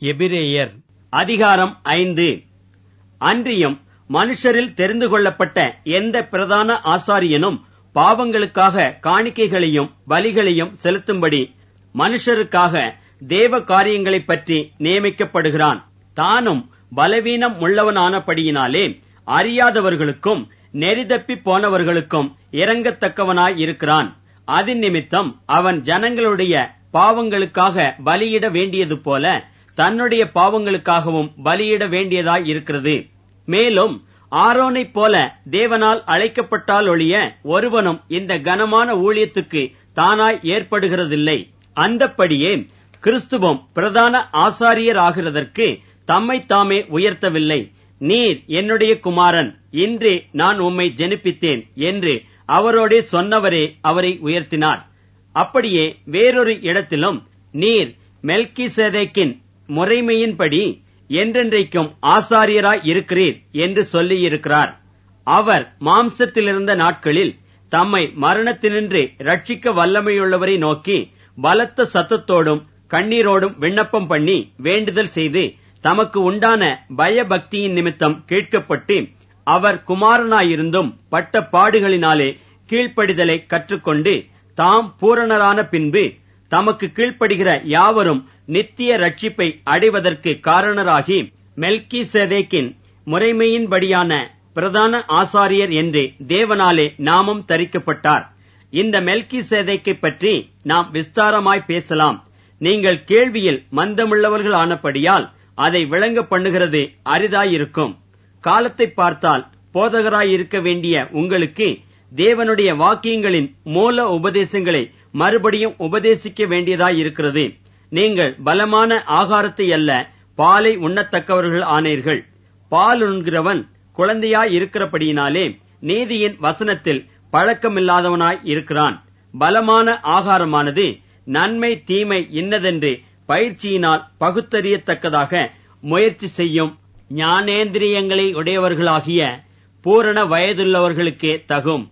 எபிரேயர் அதிகாரம் ஐந்து அன்றியும் மனுஷரில் தெரிந்து கொள்ளப்பட்ட எந்த பிரதான ஆசாரியனும் பாவங்களுக்காக காணிக்கைகளையும் பலிகளையும் செலுத்தும்படி மனுஷருக்காக தேவ காரியங்களைப் பற்றி நியமிக்கப்படுகிறான் தானும் பலவீனம் உள்ளவனானபடியினாலே அறியாதவர்களுக்கும் நெறிதப்பி போனவர்களுக்கும் இறங்கத்தக்கவனாய் இருக்கிறான் அதன் நிமித்தம் அவன் ஜனங்களுடைய பாவங்களுக்காக பலியிட வேண்டியது போல தன்னுடைய பாவங்களுக்காகவும் பலியிட வேண்டியதாய் இருக்கிறது மேலும் ஆரோனைப் போல தேவனால் அழைக்கப்பட்டால் ஒழிய ஒருவனும் இந்த கனமான ஊழியத்துக்கு தானாய் ஏற்படுகிறதில்லை அந்தப்படியே கிறிஸ்துவும் பிரதான ஆசாரியராகிறதற்கு தம்மை தாமே உயர்த்தவில்லை நீர் என்னுடைய குமாரன் இன்று நான் உம்மை ஜெனிப்பித்தேன் என்று அவரோடே சொன்னவரே அவரை உயர்த்தினார் அப்படியே வேறொரு இடத்திலும் நீர் மெல்கிசேதேக்கின் முறைமையின்படி என்றென்றைக்கும் ஆசாரியராய் இருக்கிறீர் என்று சொல்லியிருக்கிறார் அவர் மாம்சத்திலிருந்த நாட்களில் தம்மை மரணத்தினின்று ரட்சிக்க வல்லமையுள்ளவரை நோக்கி பலத்த சத்தத்தோடும் கண்ணீரோடும் விண்ணப்பம் பண்ணி வேண்டுதல் செய்து தமக்கு உண்டான பயபக்தியின் நிமித்தம் கேட்கப்பட்டு அவர் குமாரனாயிருந்தும் பட்ட பாடுகளினாலே கீழ்ப்படிதலை கற்றுக்கொண்டு தாம் பூரணரான பின்பு தமக்கு கீழ்ப்படுகிற யாவரும் நித்திய ரட்சிப்பை அடைவதற்கு காரணராகி மெல்கி சேதேக்கின் முறைமையின்படியான பிரதான ஆசாரியர் என்று தேவனாலே நாமம் தரிக்கப்பட்டார் இந்த மெல்கி சேதைக்கை பற்றி நாம் விஸ்தாரமாய் பேசலாம் நீங்கள் கேள்வியில் மந்தமுள்ளவர்கள் ஆனபடியால் அதை விளங்க பண்ணுகிறது அரிதாயிருக்கும் காலத்தை பார்த்தால் போதகராய் இருக்க வேண்டிய உங்களுக்கு தேவனுடைய வாக்கியங்களின் மூல உபதேசங்களை மறுபடியும் உபதேசிக்க வேண்டியதாய் இருக்கிறது நீங்கள் பலமான ஆகாரத்தை அல்ல பாலை உண்ணத்தக்கவர்கள் ஆனீர்கள் பால் உண்கிறவன் குழந்தையாய் இருக்கிறபடியினாலே நீதியின் வசனத்தில் பழக்கமில்லாதவனாய் இருக்கிறான் பலமான ஆகாரமானது நன்மை தீமை இன்னதென்று பயிற்சியினால் பகுத்தறியத்தக்கதாக முயற்சி செய்யும் ஞானேந்திரியங்களை உடையவர்களாகிய பூரண வயதுள்ளவர்களுக்கே தகும்